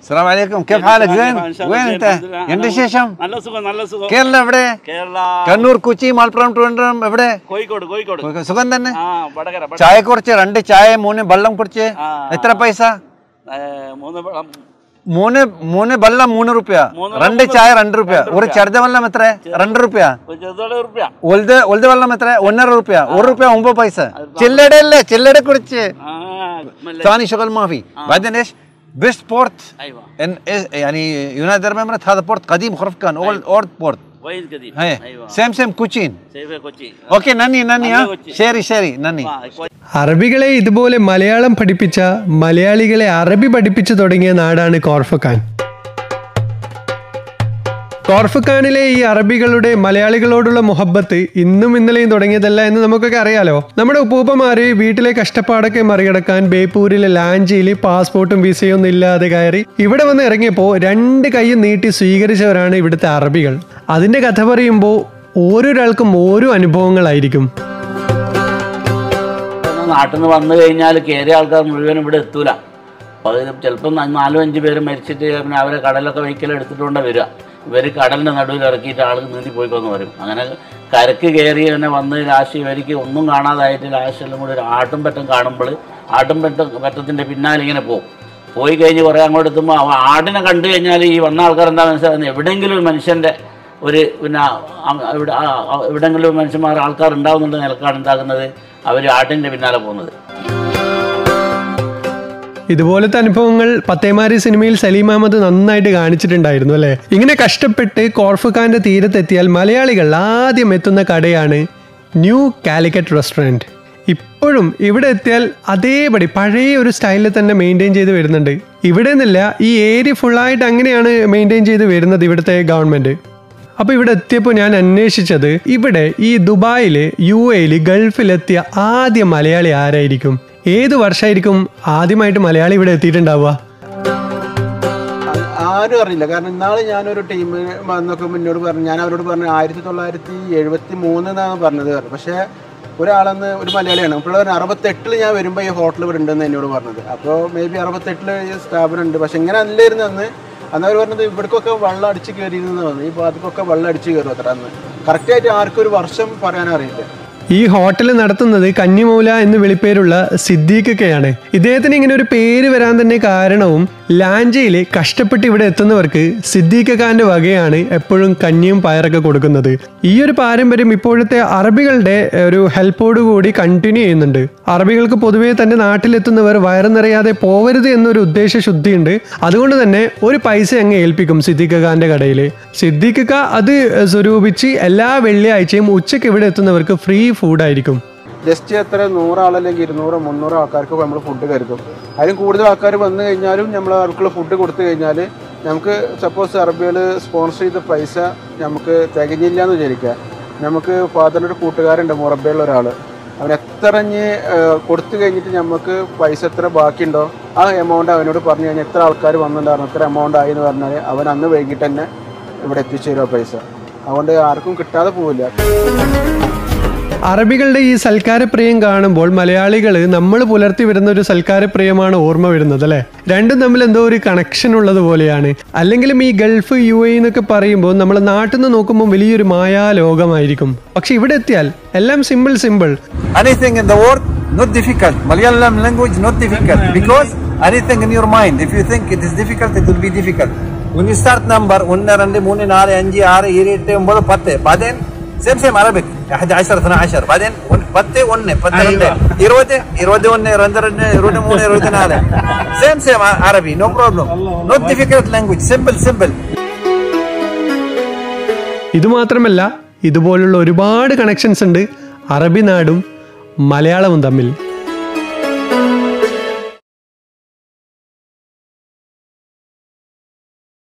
السلام عليكم كيف حالك زين إن شاء الله وين زين، انت الحمد لله. എന്ത് أنا- വിശേഷം നല്ല സുഖം നല്ല സുഖം കേരള എവിടെ കേരള കണ്ണൂർ കൊച്ചി മലപ്പുറം ട്രിവാൻഡ്രം എവിടെ കോഴിക്കോട് കോഴിക്കോട് സുഖം തന്നെ ആ വടകര വട- ചായ കുറിച്ച് രണ്ട് ചായ മൂന്ന് വെള്ളം കുറിച്ച് ആ. എത്ര പൈസ ഏ, മൂന്ന് വ- മൂന്ന് മൂന്ന് വെള്ളം മൂന്ന് റുപ്യ മൂന്ന് രണ്ട് ചായ രണ്ട് റുപ്യ ഒരു ചെറുത വെള്ളം എത്ര രണ്ട് റുപ്യ ഒരു ചെറുതോടെ ഉറുപ്പ്യ ഒലുത് ഒലുത് വെള്ളം എത്ര ഒന്നര റുപ്യ ഒരു റുപ്യ ഒമ്പത് പൈസ ചില്ലടയല്ലേ ചില്ലട കുറിച്ച് ആ മല്ല- ثاني شغل ما في بعدين ايش بيست بورت ايوه ان إيه يعني يونايتد عرب امارات هذا بورت قديم خرفكان اولد اولد بورت വൈദ്യുതി കദീം هي ايوه سيم سيم كوتشين സേഫ് കൊച്ചി اوكي نني نني ها നല്ല കൊച്ചി. شيري شيري نني ആ, കൊ- അറബികളെ ഇതുപോലെ മലയാളം പഠിപ്പിച്ച മലയാളികളെ അറബി പഠിപ്പിച്ചു തുടങ്ങിയ നാടാണ് കോർഫക്കാൻ കോർഫക്കാനിലെ ഈ അറബികളുടെ മലയാളികളോടുള്ള മുഹബത്ത് ഇന്നും ഇന്നലെയും തുടങ്ങിയതല്ല എന്ന് നമുക്കൊക്കെ അറിയാലോ നമ്മുടെ ഉപ്പൂപ്പമാര് വീട്ടിലെ കഷ്ടപ്പാടൊക്കെ മറികടക്കാൻ ബേപ്പൂരിലെ ലാഞ്ചിയിൽ പാസ്പോർട്ടും വിസയും ഒന്നും ഇല്ലാതെ കയറി ഇവിടെ വന്ന് ഇറങ്ങിയപ്പോൾ രണ്ട് കൈയും നീട്ടി സ്വീകരിച്ചവരാണ് ഇവിടുത്തെ അറബികൾ അതിന്റെ കഥ പറയുമ്പോൾ ഓരോരാൾക്കും ഓരോ അനുഭവങ്ങളായിരിക്കും നാട്ടിൽ നിന്ന് വന്നു കഴിഞ്ഞാൽ കയറിയ ആൾക്കാർ മുഴുവൻ ഇവിടെ എത്തൂല അപ്പോൾ അത് ചിലപ്പം ന- നാലും അഞ്ച് പേര് മരിച്ചിട്ട് പിന്നെ അവരെ കടലൊക്കെ വെഹിക്കൽ എടുത്തിട്ടുകൊണ്ട് വരിക ഇവർ കടലിൻ്റെ നടുവിൽ ഇറക്കിയിട്ട് ആൾ നീന്തി പോയിക്കൊന്ന് വരും അങ്ങനെ കരക്ക് കയറി തന്നെ വന്ന് ലാസ്റ്റ് ഇവർക്ക് ഒന്നും കാണാതായിട്ട് ലാസ്റ്റ് എല്ലാം കൂടി ഒരു ആട്ടും പറ്റം കാണുമ്പോൾ ആട്ടും പറ്റ പറ്റത്തിൻ്റെ പിന്നാലെ ഇങ്ങനെ പോകും പോയി കഴിഞ്ഞ് കുറേ അങ്ങോട്ട് എത്തുമ്പോൾ അവ ആടിനെ കണ്ടു കഴിഞ്ഞാൽ ഈ വന്ന ആൾക്കാർ എന്താ മനസ്സിലാകുന്നത് എവിടെയെങ്കിലും ഒരു മനുഷ്യൻ്റെ ഒരു പിന്നെ അ- ഇവിടെ ആ- ആ- എവിടെയെങ്കിലും ഒരു മനുഷ്യന്മാർ ആൾക്കാർ ഉണ്ടാവുന്നുണ്ട് നിലക്കാണ് ഉണ്ടാക്കുന്നത് അവർ ആട്ടിൻ്റെ പിന്നാലെ പോകുന്നത് ഇതുപോലത്തെ അനുഭവങ്ങൾ പത്തേമാരി സിനിമയിൽ സലീം അഹമ്മദ് നന്നായിട്ട് കാണിച്ചിട്ടുണ്ടായിരുന്നു അല്ലേ ഇങ്ങനെ കഷ്ടപ്പെട്ട് കോർഫുഖാന്റെ തീരത്തെത്തിയാൽ മലയാളികൾ ആദ്യം എത്തുന്ന കടയാണ് ന്യൂ കാലിക്കറ്റ് റെസ്റ്റോറൻറ്റ് ഇപ്പോഴും ഇവിടെ എത്തിയാൽ അതേപടി പഴയ ഒരു സ്റ്റൈലിൽ തന്നെ മെയിൻറ്റെയിൻ ചെയ്ത് വരുന്നുണ്ട് ഇവിടെ നിന്നില്ല ഈ ഏരിയ ഫുള്ളായിട്ട് അങ്ങനെയാണ് മെയിൻറ്റെയിൻ ചെയ്ത് വരുന്നത് ഇവിടുത്തെ ഗവൺമെൻറ് അപ്പോൾ ഇവിടെ എത്തിയപ്പോൾ ഞാൻ അന്വേഷിച്ചത് ഇവിടെ ഈ ദുബായിൽ യു എയിൽ ഗൾഫിലെത്തിയ ആദ്യ മലയാളി ആരായിരിക്കും ഏത് വർഷമായിരിക്കും ആദ്യമായിട്ട് മലയാളി ഇവിടെ എത്തിയിട്ടുണ്ടാവുക ആ- ആരും അറിയില്ല കാരണം ഇന്നാള് ഞാനൊരു ടീം വന്നൊക്കെ മുന്നോട് പറഞ്ഞു ഞാൻ അവരോട് പറഞ്ഞു ആയിരത്തി തൊള്ളായിരത്തി എഴുപത്തി മൂന്ന് എന്നാണ് പറഞ്ഞത് പറഞ്ഞു പക്ഷേ ഒരാളെന്ന് ഒരു മലയാളിയാണ് അപ്പോൾ പറഞ്ഞു അറുപത്തെട്ടിൽ ഞാൻ വരുമ്പോൾ ഈ ഹോട്ടൽ ഇവിടെ ഉണ്ടെന്ന് എന്നോട് പറഞ്ഞത് അപ്പോൾ മേ ബി അറുപത്തെട്ടിൽ ഈ സ്ഥാപനം ഉണ്ട് പക്ഷെ ഇങ്ങനെ അല്ലായിരുന്നു അന്ന് അന്ന് അവർ പറഞ്ഞത് ഇവിടേക്കൊക്കെ വെള്ളം അടിച്ച് കയറിയിരുന്നു പറഞ്ഞു ഈ ഭാഗത്തേക്കൊക്കെ വെള്ളം അടിച്ച് കയറും അത്ര അന്ന് കറക്റ്റായിട്ട് ആർക്കും ഒരു വർഷം പറയാനറിയില്ല ഈ ഹോട്ടൽ നടത്തുന്നത് കന്നിമൂല എന്ന് വിളിപ്പേരുള്ള സിദ്ദീഖൊക്കെയാണ് ഇദ്ദേഹത്തിന് ഇങ്ങനെ ഒരു പേര് വരാൻ തന്നെ കാരണവും ലാഞ്ചയിൽ കഷ്ടപ്പെട്ട് ഇവിടെ എത്തുന്നവർക്ക് സിദ്ദീഖ് ഖാന്റെ വകയാണ് എപ്പോഴും കഞ്ഞിയും പയറൊക്കെ കൊടുക്കുന്നത് ഈ ഒരു പാരമ്പര്യം ഇപ്പോഴത്തെ അറബികളുടെ ഒരു ഹെൽപ്പോടുകൂടി കണ്ടിന്യൂ ചെയ്യുന്നുണ്ട് അറബികൾക്ക് പൊതുവേ തന്റെ നാട്ടിലെത്തുന്നവർ വയറ് നിറയാതെ പോവരുത് എന്നൊരു ഉദ്ദേശ ശുദ്ധിയുണ്ട് അതുകൊണ്ട് തന്നെ ഒരു പൈസ അങ്ങ് ഏൽപ്പിക്കും സിദ്ദീഖ് ഖാന്റെ കടയിൽ സിദ്ദീഖ് ഖാ അത് സ്വരൂപിച്ച് എല്ലാ വെള്ളിയാഴ്ചയും ഉച്ചയ്ക്ക് ഇവിടെ എത്തുന്നവർക്ക് ഫ്രീ ഫുഡായിരിക്കും ജസ്റ്റ് എത്ര നൂറാളല്ലെങ്കിൽ ഇരുന്നൂറോ മുന്നൂറോ ആൾക്കാർക്ക് നമ്മൾ ഫുഡ് കരുതും അതിലും കൂടുതൽ ആൾക്കാർ വന്നു കഴിഞ്ഞാലും നമ്മൾ അവർക്കുള്ള ഫുഡ് കൊടുത്തു കഴിഞ്ഞാൽ നമുക്ക് സപ്പോസ് അറബികൾ സ്പോൺസർ ചെയ്ത പൈസ നമുക്ക് തികഞ്ഞില്ല എന്ന് വിചാരിക്കുക നമുക്ക് ഫാദറിൻ്റെ ഒരു കൂട്ടുകാരുണ്ട് മുറബയുള്ള ഒരാൾ അവൻ എത്ര ഇഞ്ഞ് കൊടുത്തു കഴിഞ്ഞിട്ട് നമുക്ക് പൈസ എത്ര ബാക്കിയുണ്ടോ ആ എമൗണ്ട് അവനോട് പറഞ്ഞു കഴിഞ്ഞാൽ എത്ര ആൾക്കാർ വന്നിട്ടുണ്ടായിരുന്നു എത്ര എമൗണ്ട് ആയി എന്ന് പറഞ്ഞാൽ അവൻ അന്ന് വൈകിട്ട് തന്നെ ഇവിടെ എത്തിച്ചു തരുമോ പൈസ അതുകൊണ്ട് ആർക്കും കിട്ടാതെ പോവില്ല അറബികളുടെ ഈ സൽക്കാരപ്രിയം കാണുമ്പോൾ മലയാളികൾ നമ്മൾ പുലർത്തി വരുന്ന ഒരു സൽക്കാരപ്രിയമാണ് ഓർമ്മ വരുന്നത് അല്ലെ രണ്ടും തമ്മിൽ എന്തോ ഒരു കണക്ഷൻ ഉള്ളത് പോലെയാണ് അല്ലെങ്കിലും ഈ ഗൾഫ് യു എ എന്നൊക്കെ പറയുമ്പോൾ നമ്മൾ നാട്ടിൽ നിന്ന് നോക്കുമ്പോൾ വലിയൊരു മായാ ലോകമായിരിക്കും പക്ഷെ ഇവിടെ എത്തിയാൽ എല്ലാം simple simple anything in the world not difficult malayalam language not difficult because anything in your mind if you think it is difficult it will be difficult when you start number ഒന്ന് രണ്ട് മൂന്ന് നാല് അഞ്ച് ആറ് ഏഴ് എട്ട് ഒമ്പത് പത്ത് بعدين سيم سيم عربي 11 12 بعدين പത്ത് ഒന്ന് പത്ത് രണ്ട് ഇരുപത് ഇരുപത് ഒന്ന് ഇരുപത് രണ്ട് ഇരുപത് മൂന്ന് ഇരുപത് നാല് സെയിം സെയിം അറബി no problem not difficult language simple simple ഇതുമാത്രമല്ല ഇതുപോലുള്ള ഒരുപാട് കണക്ഷൻസ് ഉണ്ട് അറബി നാടും മലയാളവും തമ്മിൽ